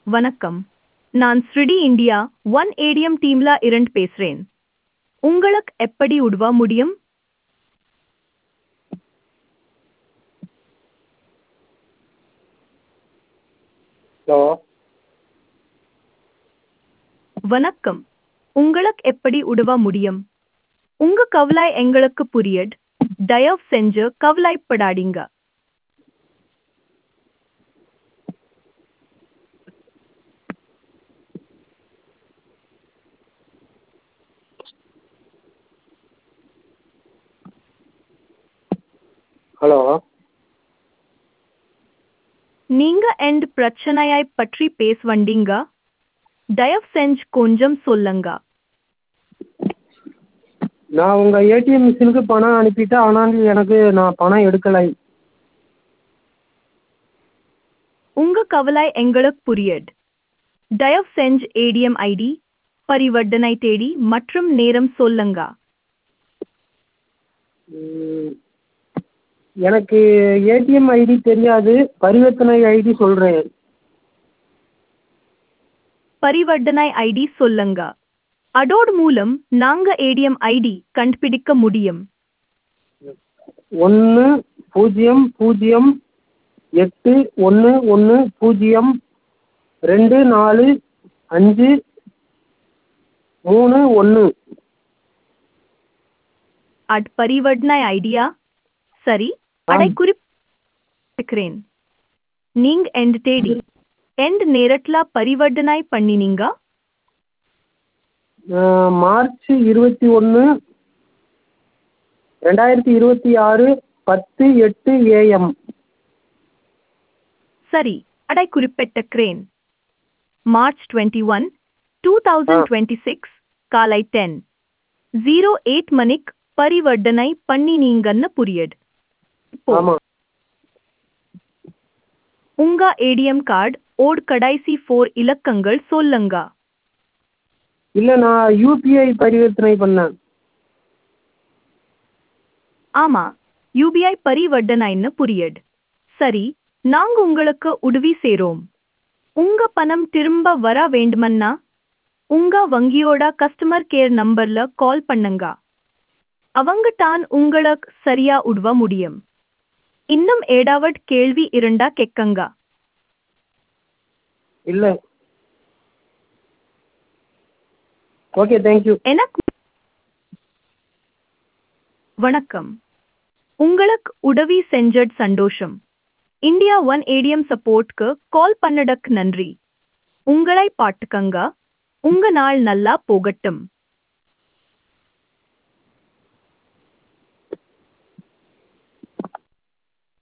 வணக்கம் நான் ஸ்ரிடி India one ATM டீம்ல இருந்து பேசுறேன் உங்களுக்கு எப்படி உதவ முடியும் ஹலோ வணக்கம் உங்களுக்கு எப்படி உதவ முடியும் உங்க கவலை எங்களுக்கு புரியட் தயவு செஞ்சு கவலைப்படாதீங்க ஹலோ நீங்க எந்த பிரச்சனையை பற்றி பேச வந்தீங்க தயவு செஞ்சு கொஞ்சம் சொல்லுங்க நான் உங்கள் ஏடிஎம் மிஷினுக்கு பணம் அனுப்பிட்டேன் ஆனால் எனக்கு நான் பணம் எடுக்கலை உங்க கவலை எங்களுக்கு புரியட் தயவு செஞ்சு ஏடிஎம் ஐடி பரிவர்த்தனை தேதி மற்றும் நேரம் சொல்லுங்க ம், எனக்கு ஏடிஎம் ஐடி தெரியாது பரிவர்த்தனை ஐடி சொல்கிறேன் பரிவர்த்தனை ஐடி சொல்லுங்க அதோடு மூலம் நாங்க ஏடிஎம் ஐடி கண்டுபிடிக்க முடியும் ஒன்று பூஜ்ஜியம் பூஜ்ஜியம் எட்டு ஒன்று ஒன்று பூஜ்ஜியம் ரெண்டு நாலு அஞ்சு மூணு ஒன்று அட் பரிவர்த்தனை ஐடியா சரி அடை குறிப்பிக்கிறேன் நீங்க எந்த தேதி எந்த நேரத்துல பரிவர்த்தனை பண்ணினீங்க மார்ச் இருபத்தி ஒன்று ரெண்டாயிரத்தி இருபத்தி ஆறு பத்து எட்டு ஏஎம் சரி அடை குறிப்பிட்டிருக்கிறேன் March twenty one two thousand twenty six காலை டென் ஜீரோ எயிட் மணிக்கு பரிவர்த்தனை பண்ணினீங்கன்னு புரியட் இப்போ ஆமாம் உங்க ஏடிஎம் கார்டு ஓட் கடைசி ஃபோர் இலக்கங்கள் சொல்லுங்க இல்லை நான் யூபிஐ பரிவர்த்தனை பண்ணேன் ஆமா யூபிஐ பரிவர்த்தனைன்னு புரியட் சரி நாங்க உங்களுக்கு உதவி செய்றோம் உங்க பணம் திரும்ப வர வேண்டுமன்னா உங்க வங்கியோட கஸ்டமர் கேர் நம்பர்ல கால் பண்ணுங்க அவங்க தான் உங்களுக்கு சரியா உதவ முடியும் இன்னும் ஏடாவட் கேள்வி இருந்தா கேட்கங்க இல்லை ஓகே தேங்க்யூ எனக்கு வணக்கம் உங்களுக்கு உதவி செஞ்சட் சந்தோஷம் இந்தியா ஒன் ஏடிஎம் சப்போர்ட்க்கு கால் பண்ணடக் நன்றி உங்களை பாட்டுக்கங்க உங்க நாள் நல்லா போகட்டும்